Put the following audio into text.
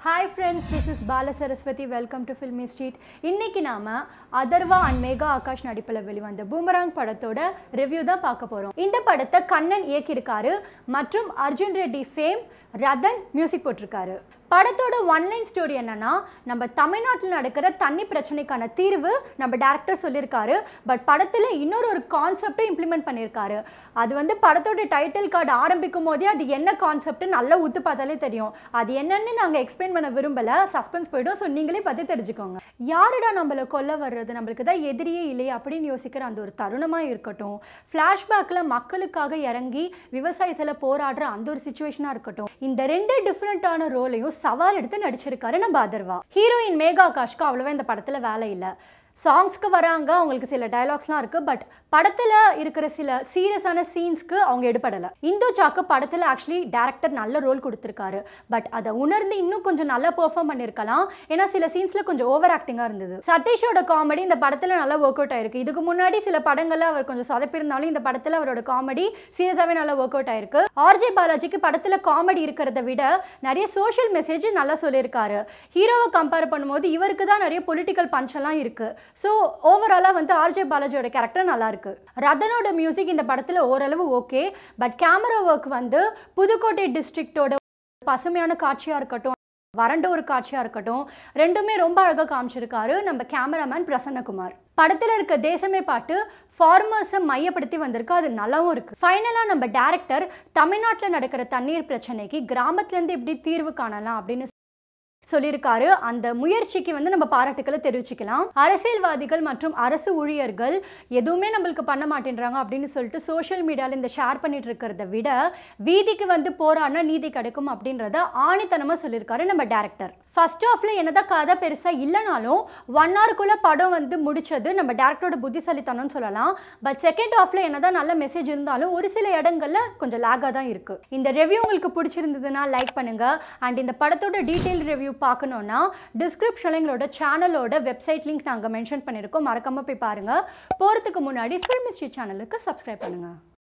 hi friends this is Bala Saraswathi welcome to Filmy Street இன்னைக்கு நாம Atharva and Megha Akash நடிப்பில் வெளிவந்த பூமராங் படத்தோட ரிவ்யூ தான் பார்க்க போறோம் இந்த படத்தை கண்ணன் இயக்கியிருக்காரு மற்றும் அர்ஜுன் ரெட்டி ஃபேம் ரதன் மியூசிக் போட்டிருக்காரு படத்தோட ஒன்லைன் ஸ்டோரி என்னன்னா நம்ம தமிழ்நாட்டில் நடக்கிற தண்ணி பிரச்சனைக்கான தீர்வு நம்ம டேரக்டர் சொல்லியிருக்காரு பட் படத்தில் இன்னொரு ஒரு கான்செப்டும் இம்ப்ளிமெண்ட் பண்ணியிருக்காரு அது வந்து படத்தோட டைட்டில் கார்டு ஆரம்பிக்கும் போதே அது என்ன கான்செப்ட் நல்லா ஊத்து பார்த்தாலே தெரியும் அது என்னன்னு நாங்கள் எக்ஸ்பிளைன் பண்ண விரும்பல சஸ்பென்ஸ் போயிடும் ஸோ நீங்களே பார்த்து தெரிஞ்சுக்கோங்க யாருடா நம்மளை கொல்ல வர்றது நம்மளுக்கு தான் எதிரியே இல்லையே அப்படின்னு யோசிக்கிற அந்த ஒரு தருணமாக இருக்கட்டும் ஃப்ளாஷ்பேக்கில் மக்களுக்காக இறங்கி விவசாயத்தில் போராடுற அந்த ஒரு சுச்சுவேஷனாக இருக்கட்டும் இந்த ரெண்டு டிஃப்ரெண்ட்டான ரோலையும் சவால் எடுத்து நடிச்சிருக்காரு நம்ம அதர்வா ஹீரோயின் மேகா ஆகாஷ்க்கு அவ்வளோவா இந்த படத்தில் வேலை இல்லை சாங்ஸ்க்கு வராங்க அவங்களுக்கு சில டயலாக்ஸ்லாம் இருக்குது பட் படத்தில் இருக்கிற சில சீரியஸான சீன்ஸ்க்கு அவங்க எடுபடலை இந்து சாக்கு படத்தில் ஆக்சுவலி டேரக்டர் நல்ல ரோல் கொடுத்துருக்காரு பட் அதை உணர்ந்து இன்னும் கொஞ்சம் நல்லா பெர்ஃபார்ம் பண்ணியிருக்கலாம் ஏன்னா சில சீன்ஸில் கொஞ்சம் ஓவர் ஆக்டிங்காக இருந்தது சதீஷோட காமெடி இந்த படத்தில் நல்லா ஒர்க் அவுட் ஆயிருக்கு இதுக்கு முன்னாடி சில படங்களில் அவர் கொஞ்சம் சொதப்பிருந்தாலும் இந்த படத்தில் அவரோட காமெடி சீரியஸாகவே நல்லா ஒர்க் அவுட் ஆயிருக்கு ஆர்ஜே பாலாஜிக்கு படத்தில் காமெடி இருக்கிறத விட நிறைய சோஷியல் மெசேஜ் நல்லா சொல்லியிருக்காரு ஹீரோவை கம்பேர் பண்ணும்போது இவருக்கு தான் நிறைய பொலிட்டிக்கல் பஞ்செல்லாம் இருக்குது ஸோ ஓவராலாக வந்து ஆர்ஜே பாலாஜியோட கேரக்டர் நல்லா இருக்கு ரதனோட மியூசிக் இந்த படத்தில் ஓரளவு ஓகே பட் கேமரா ஒர்க் வந்து புதுக்கோட்டை டிஸ்ட்ரிக்டோட பசுமையான காட்சியாக இருக்கட்டும் வறண்ட ஒரு காட்சியாக இருக்கட்டும் ரெண்டுமே ரொம்ப அழகாக காமிச்சிருக்காரு நம்ம கேமராமேன் பிரசன்னகுமார் படத்தில் இருக்க தேசமே பாட்டு ஃபார்மர்ஸை மையப்படுத்தி வந்திருக்கு அது நல்லாவும் இருக்குது ஃபைனலாக நம்ம டேரக்டர் தமிழ்நாட்டில் நடக்கிற தண்ணீர் பிரச்சனைக்கு கிராமத்துலேருந்து எப்படி தீர்வு காணலாம் அப்படின்னு சொல்லியிருக்காரு அந்த முயற்சிக்கு வந்து நம்ம பாராட்டுக்களை தெரிவிச்சுக்கலாம் அரசியல்வாதிகள் மற்றும் அரசு ஊழியர்கள் எதுவுமே நம்மளுக்கு பண்ண மாட்டேன்றாங்க அப்படின்னு சொல்லிட்டு சோஷியல் மீடியாவில் இந்த ஷேர் பண்ணிட்டு இருக்கிறத விட வீதிக்கு வந்து போராடினா நீதி கிடைக்கும் அப்படின்றத ஆணித்தனமாக சொல்லியிருக்காரு நம்ம டேரக்டர் ஃபர்ஸ்ட் ஹாஃப்ல என்னதான் கதை பெருசாக இல்லைனாலும் ஒன் ஹவருக்குள்ள படம் வந்து முடிச்சது நம்ம டேரக்டரோட புத்திசாலித்தனம்னு சொல்லலாம் பட் செகண்ட் ஹாஃப்ல என்னதான் நல்ல மெசேஜ் இருந்தாலும் ஒரு சில இடங்கள்ல கொஞ்சம் லேக்காக தான் இருக்கு இந்த ரிவ்யூ உங்களுக்கு பிடிச்சிருந்ததுன்னா லைக் பண்ணுங்க அண்ட் இந்த படத்தோட டீட்டெயில் ரிவ்யூ பார்க்கணுன்னா டிஸ்கிரிப்ஷனில் எங்களோட சேனலோட வெப்சைட் லிங்க் நாங்கள் மென்ஷன் பண்ணியிருக்கோம் மறக்காம போய் பாருங்க போகிறதுக்கு முன்னாடி ஃபில்ம் ஹிஸ்ட்ரி சேனலுக்கு சப்ஸ்கிரைப் பண்ணுங்க